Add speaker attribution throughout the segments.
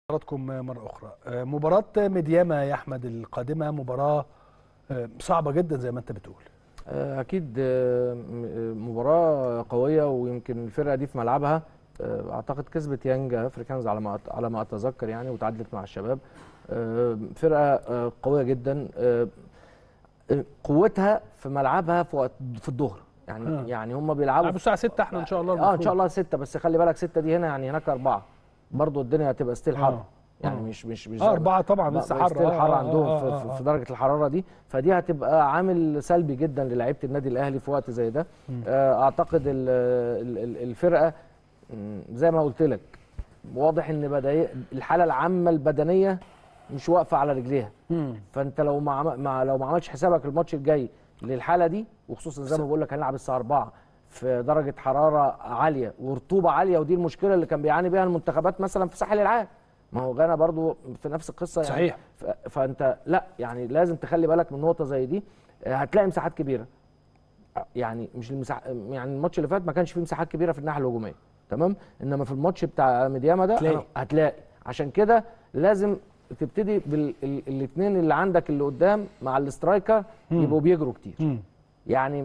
Speaker 1: حضراتكم مرة أخرى مباراة ميدياما يا أحمد القادمة مباراة صعبة جدا زي ما أنت بتقول
Speaker 2: اكيد مباراه قويه ويمكن الفرقه دي في ملعبها اعتقد كسبت يانج افريكانز على ما على ما اتذكر يعني وتعادلت مع الشباب فرقه قويه جدا قوتها في ملعبها في وقت في الظهر يعني آه. يعني هم بيلعبوا
Speaker 1: لعبوا الساعه 6 احنا ان شاء الله
Speaker 2: اه ان شاء الله 6 بس خلي بالك 6 دي هنا يعني هناك 4 برضه الدنيا هتبقى ستيل حر آه. يعني مش مش مش
Speaker 1: اه أربعة طبعا لسه حر
Speaker 2: ستيل حر عندهم آه آه آه في, في درجه الحراره دي فدي هتبقى عامل سلبي جدا للاعيبه النادي الاهلي في وقت زي ده آه اعتقد ال ال الفرقه زي ما قلت لك واضح ان بدأ الحاله العامه البدنيه مش واقفه على رجليها فانت لو ما مع لو ما عملتش حسابك الماتش الجاي للحاله دي وخصوصا زي ما بقول لك هنلعب الساعه 4 في درجه حراره عاليه ورطوبه عاليه ودي المشكله اللي كان بيعاني بيها المنتخبات مثلا في ساحل العاج ما هو غانا برضو في نفس القصه يعني
Speaker 1: صحيح
Speaker 2: فانت لا يعني لازم تخلي بالك من نقطه زي دي هتلاقي مساحات كبيره يعني مش المساح يعني الماتش اللي فات ما كانش فيه مساحات كبيره في الناحيه الهجوميه تمام انما في الماتش بتاع ميدياما ده
Speaker 1: هتلاقي,
Speaker 2: هتلاقي. عشان كده لازم تبتدي بالاثنين اللي عندك اللي قدام مع الاسترايكر يبقوا بيجروا كتير
Speaker 1: مم.
Speaker 2: يعني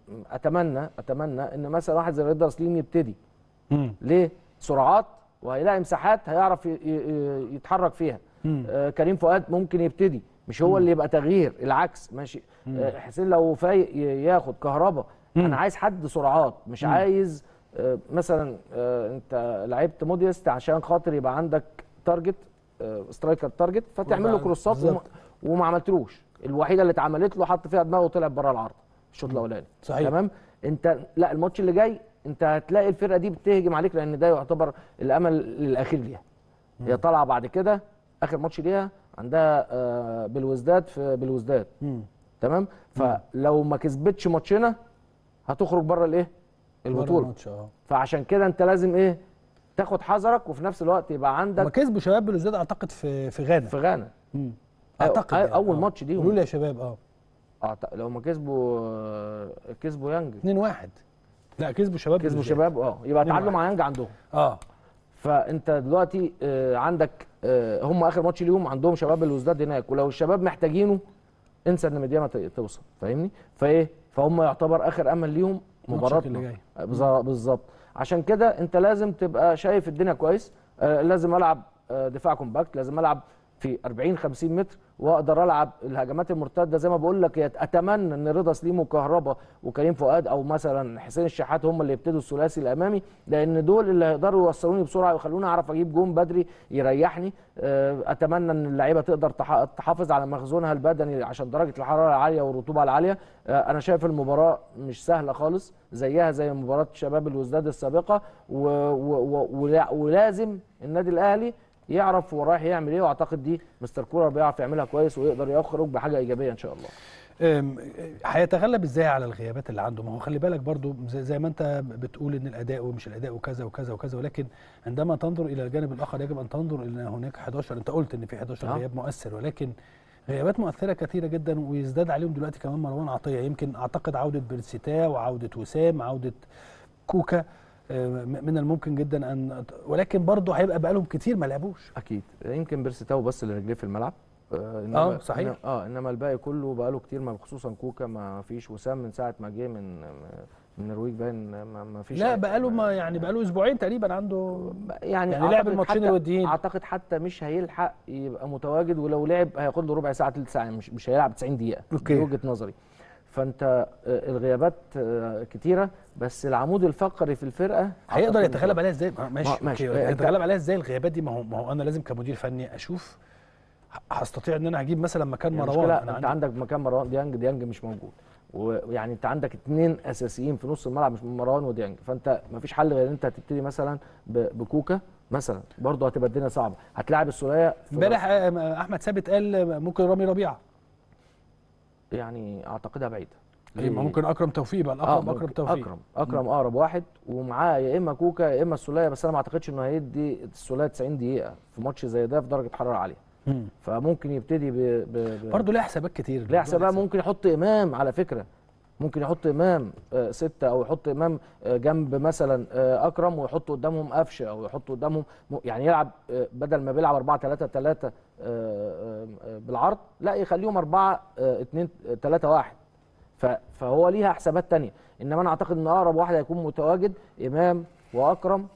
Speaker 2: اتمنى اتمنى ان مثلا واحد زي رضا سليم يبتدي
Speaker 1: مم.
Speaker 2: ليه سرعات وهيلاقي مساحات هيعرف يتحرك فيها آه كريم فؤاد ممكن يبتدي مش هو اللي يبقى تغيير العكس ماشي آه حسين لو فايق ياخد كهربا انا عايز حد سرعات مش
Speaker 1: مم.
Speaker 2: عايز آه مثلا آه انت لعبت موديست عشان خاطر يبقى عندك تارجت آه سترايكر تارجت فتعمل له كروسات وما, وما عملتلوش الوحيده اللي اتعملت له حط فيها دماغه وطلع بره العرض الشوط الاولاني
Speaker 1: صحيح
Speaker 2: تمام انت لا الماتش اللي جاي انت هتلاقي الفرقه دي بتهجم عليك لان ده يعتبر الامل الاخير ليها هي طالعه بعد كده اخر ماتش ليها عندها آه بالوزداد في بالوزداد تمام فلو ما كسبتش ماتشنا هتخرج بره الايه البطوله فعشان كده انت لازم ايه تاخد حذرك وفي نفس الوقت يبقى عندك
Speaker 1: ما كسبوا شباب بالوزداد اعتقد في في غانا
Speaker 2: في غانا
Speaker 1: اعتقد
Speaker 2: يعني. اول ماتش ليهم
Speaker 1: قولوا لي يا شباب اه
Speaker 2: أعت... لو ما كسبوا كسبوا يانج
Speaker 1: 2 1 لا كسبوا شباب
Speaker 2: كسبوا شباب اه يبقى تعادلوا مع يانج عندهم
Speaker 1: اه
Speaker 2: فانت دلوقتي آه عندك آه هم اخر ماتش ليهم عندهم شباب الوزداد هناك ولو الشباب محتاجينه انسى ان ميدياما توصل فاهمني فايه فهم يعتبر اخر امل ليهم مباراتنا بالظبط عشان كده انت لازم تبقى شايف الدنيا كويس آه لازم العب آه دفاع كومباكت لازم العب في 40 50 متر واقدر العب الهجمات المرتده زي ما بقول لك اتمنى ان رضا سليم وكهربا وكريم فؤاد او مثلا حسين الشحات هم اللي يبتدوا الثلاثي الامامي لان دول اللي هيقدروا يوصلوني بسرعه ويخلوني اعرف اجيب جون بدري يريحني اتمنى ان اللعيبه تقدر تحافظ على مخزونها البدني عشان درجه الحراره العاليه والرطوبه العاليه انا شايف المباراه مش سهله خالص زيها زي مباراه شباب الوزداد السابقه و و و ولازم النادي الاهلي يعرف هو رايح يعمل ايه واعتقد دي مستر كولر بيعرف يعملها كويس ويقدر يخرج بحاجه ايجابيه ان شاء الله.
Speaker 1: هيتغلب ازاي على الغيابات اللي عنده؟ ما هو خلي بالك برضو زي, زي ما انت بتقول ان الاداء ومش الاداء وكذا وكذا وكذا ولكن عندما تنظر الى الجانب الاخر يجب ان تنظر الى هناك 11 انت قلت ان في 11 غياب مؤثر ولكن غيابات مؤثره كثيره جدا ويزداد عليهم دلوقتي كمان مروان عطيه يمكن اعتقد عوده بيرسيتا وعوده وسام عوده كوكا من الممكن جدا ان ولكن برضه هيبقى بقالهم كتير ما لعبوش
Speaker 2: اكيد يمكن بيرسيتاو بس اللي رجليه في الملعب
Speaker 1: اه صحيح
Speaker 2: اه انما الباقي كله بقاله كتير ما خصوصا كوكا ما فيش وسام من ساعه ما جه من من النرويج باين ما, ما فيش
Speaker 1: لا بقاله ما يعني بقاله اسبوعين تقريبا عنده
Speaker 2: يعني,
Speaker 1: يعني لعب الماتشين الوديين
Speaker 2: اعتقد حتى مش هيلحق يبقى متواجد ولو لعب هياخد له ربع ساعه ثلث ساعه مش مش هيلعب 90 دقيقه
Speaker 1: أوكي.
Speaker 2: دي وجهه نظري فانت الغيابات كتيره بس العمود الفقري في الفرقه
Speaker 1: هيقدر يتغلب عليها ازاي ماشي
Speaker 2: ماشي
Speaker 1: هيتغلب عليها ازاي الغيابات دي ما هو ما هو انا لازم كمدير فني اشوف هستطيع ان انا هجيب مثلا مكان
Speaker 2: يعني
Speaker 1: مروان
Speaker 2: أنا انت عندك مكان مروان ديانج ديانج مش موجود ويعني انت عندك اثنين اساسيين في نص الملعب مش مروان وديانج فانت ما فيش حل غير ان انت هتبتدي مثلا بكوكا مثلا برضه هتبقى الدنيا صعبه هتلاعب السوليه
Speaker 1: امبارح احمد ثابت قال ممكن رامي ربيعه
Speaker 2: يعني اعتقدها بعيده
Speaker 1: ليه ممكن اكرم توفيق بقى الاقرب
Speaker 2: آه
Speaker 1: اكرم توفيق
Speaker 2: اكرم اكرم اقرب واحد ومعاه يا اما كوكا يا اما السوليه بس انا ما اعتقدش انه هيدي السوليه 90 دقيقه في ماتش زي ده في درجه حراره عاليه
Speaker 1: مم.
Speaker 2: فممكن يبتدي ب, ب... ب...
Speaker 1: برضه ليه حسابات كتير
Speaker 2: ليه حسابات ممكن يحط امام على فكره ممكن يحط امام آه، سته او يحط امام آه، جنب مثلا آه، اكرم ويحط قدامهم قفشه او يحط قدامهم م- يعني يلعب آه، بدل ما بيلعب 4 3 3 بالعرض لا يخليهم 4 2 3 1 ف- فهو ليها حسابات تانية انما انا اعتقد ان اقرب واحد هيكون متواجد امام واكرم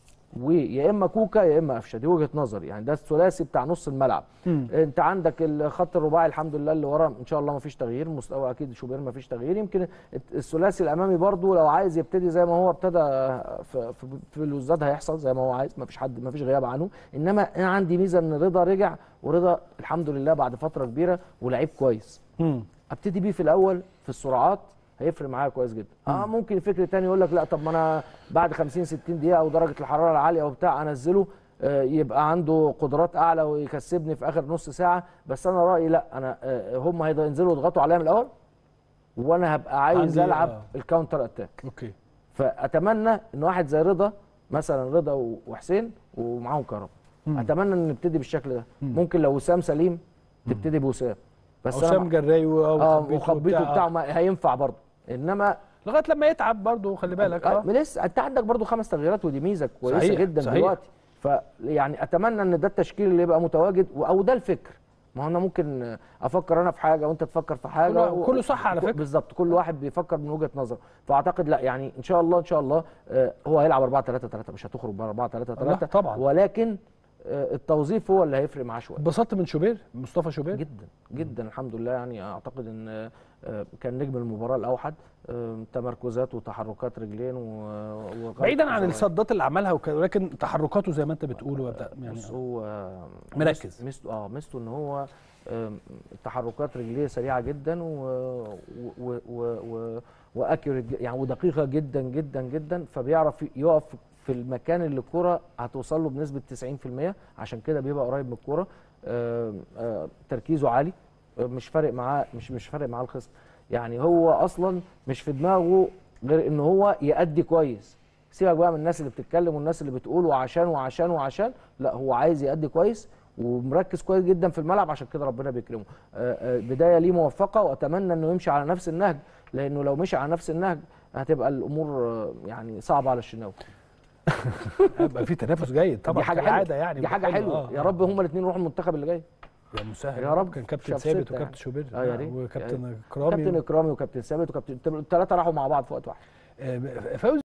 Speaker 2: ويا اما كوكا يا اما قفشه دي وجهه نظري يعني ده الثلاثي بتاع نص الملعب
Speaker 1: مم.
Speaker 2: انت عندك الخط الرباعي الحمد لله اللي ورا ان شاء الله ما فيش تغيير مستوى اكيد شوبير ما فيش تغيير يمكن الثلاثي الامامي برضو لو عايز يبتدي زي ما هو ابتدى في في, في الوزداد هيحصل زي ما هو عايز ما فيش حد ما فيش غياب عنه انما انا عندي ميزه ان رضا رجع ورضا الحمد لله بعد فتره كبيره ولعيب كويس
Speaker 1: مم.
Speaker 2: ابتدي بيه في الاول في السرعات هيفرق معايا كويس جدا اه ممكن فكر تاني يقول لك لا طب ما انا بعد 50 60 دقيقه او درجه الحراره العاليه وبتاع انزله آه، يبقى عنده قدرات اعلى ويكسبني في اخر نص ساعه بس انا رايي لا انا آه، هم هينزلوا يضغطوا عليا من الاول وانا هبقى عايز
Speaker 1: عندي-
Speaker 2: العب
Speaker 1: آه.
Speaker 2: الكاونتر اتاك
Speaker 1: اوكي
Speaker 2: فاتمنى ان واحد زي رضا مثلا رضا و- وحسين ومعاهم كهرباء
Speaker 1: مم.
Speaker 2: اتمنى ان نبتدي بالشكل ده
Speaker 1: مم.
Speaker 2: ممكن لو وسام سليم تبتدي بوسام بس أنا
Speaker 1: حسام جراي
Speaker 2: اه
Speaker 1: وخبيته
Speaker 2: وخبيته
Speaker 1: وبتاع.
Speaker 2: بتاعه ما هينفع برضه انما
Speaker 1: لغايه لما يتعب برضه خلي بالك
Speaker 2: آه
Speaker 1: اه
Speaker 2: لسه انت عندك برضه خمس تغييرات ودي ميزه كويسه
Speaker 1: صحيح،
Speaker 2: جدا
Speaker 1: صحيح.
Speaker 2: دلوقتي فيعني اتمنى ان ده التشكيل اللي يبقى متواجد و- او ده الفكر ما هو انا ممكن افكر انا في حاجه وانت تفكر في حاجه
Speaker 1: كله-
Speaker 2: و-
Speaker 1: كله صح على
Speaker 2: ك-
Speaker 1: فكرة.
Speaker 2: بالظبط كل واحد بيفكر من وجهه نظره فاعتقد لا يعني ان شاء الله ان شاء الله آه، هو هيلعب 4 3 3 مش هتخرج بره 4 3
Speaker 1: لا
Speaker 2: 3
Speaker 1: طبعا.
Speaker 2: ولكن آه، التوظيف هو اللي هيفرق معاه شويه
Speaker 1: اتبسطت من شوبير مصطفى شوبير
Speaker 2: جدا جدا الحمد لله يعني اعتقد ان آه، كان نجم المباراه الاوحد آه، تمركزات وتحركات رجلين و وغلق
Speaker 1: بعيدا عن
Speaker 2: زوايا.
Speaker 1: الصدات اللي عملها وك- ولكن تحركاته زي ما انت بتقول وبتاع- يعني
Speaker 2: بص هو
Speaker 1: مركز.
Speaker 2: ميزته اه ميزته ان هو آم، تحركات رجليه سريعه جدا و و و و واكيوريت ج- يعني ودقيقه جدا جدا جدا فبيعرف يقف في المكان اللي الكره هتوصل له بنسبه 90% عشان كده بيبقى قريب من الكره آم، آه، تركيزه عالي آه، مش فارق معاه مش مش فارق معاه الخصم يعني هو اصلا مش في دماغه غير ان هو يأدي كويس سيبك بقى من الناس اللي بتتكلم والناس اللي بتقول وعشان وعشان وعشان لا هو عايز يأدي كويس ومركز كويس جدا في الملعب عشان كده ربنا بيكرمه آه، آه، بدايه ليه موفقه واتمنى انه يمشي على نفس النهج لانه لو مشي على نفس النهج هتبقى الامور آه، يعني صعبه على الشناوي
Speaker 1: هيبقى في تنافس جيد طبعا
Speaker 2: دي حاجه
Speaker 1: كالعادة
Speaker 2: حلوه
Speaker 1: يعني
Speaker 2: دي حاجه
Speaker 1: حلو.
Speaker 2: حلوه
Speaker 1: آه،
Speaker 2: يا
Speaker 1: آه.
Speaker 2: رب هما الاثنين يروحوا المنتخب اللي جاي
Speaker 1: يا مسهل
Speaker 2: يا رب.
Speaker 1: كان كابتن
Speaker 2: شاف
Speaker 1: ثابت
Speaker 2: ستة
Speaker 1: وكابتن
Speaker 2: يعني.
Speaker 1: شوبير
Speaker 2: آه، يا ريت.
Speaker 1: وكابتن
Speaker 2: كابتن
Speaker 1: كرامي
Speaker 2: اكرامي وكابتن ثابت وكابتن الثلاثه راحوا مع بعض في وقت واحد
Speaker 1: آه، فوزي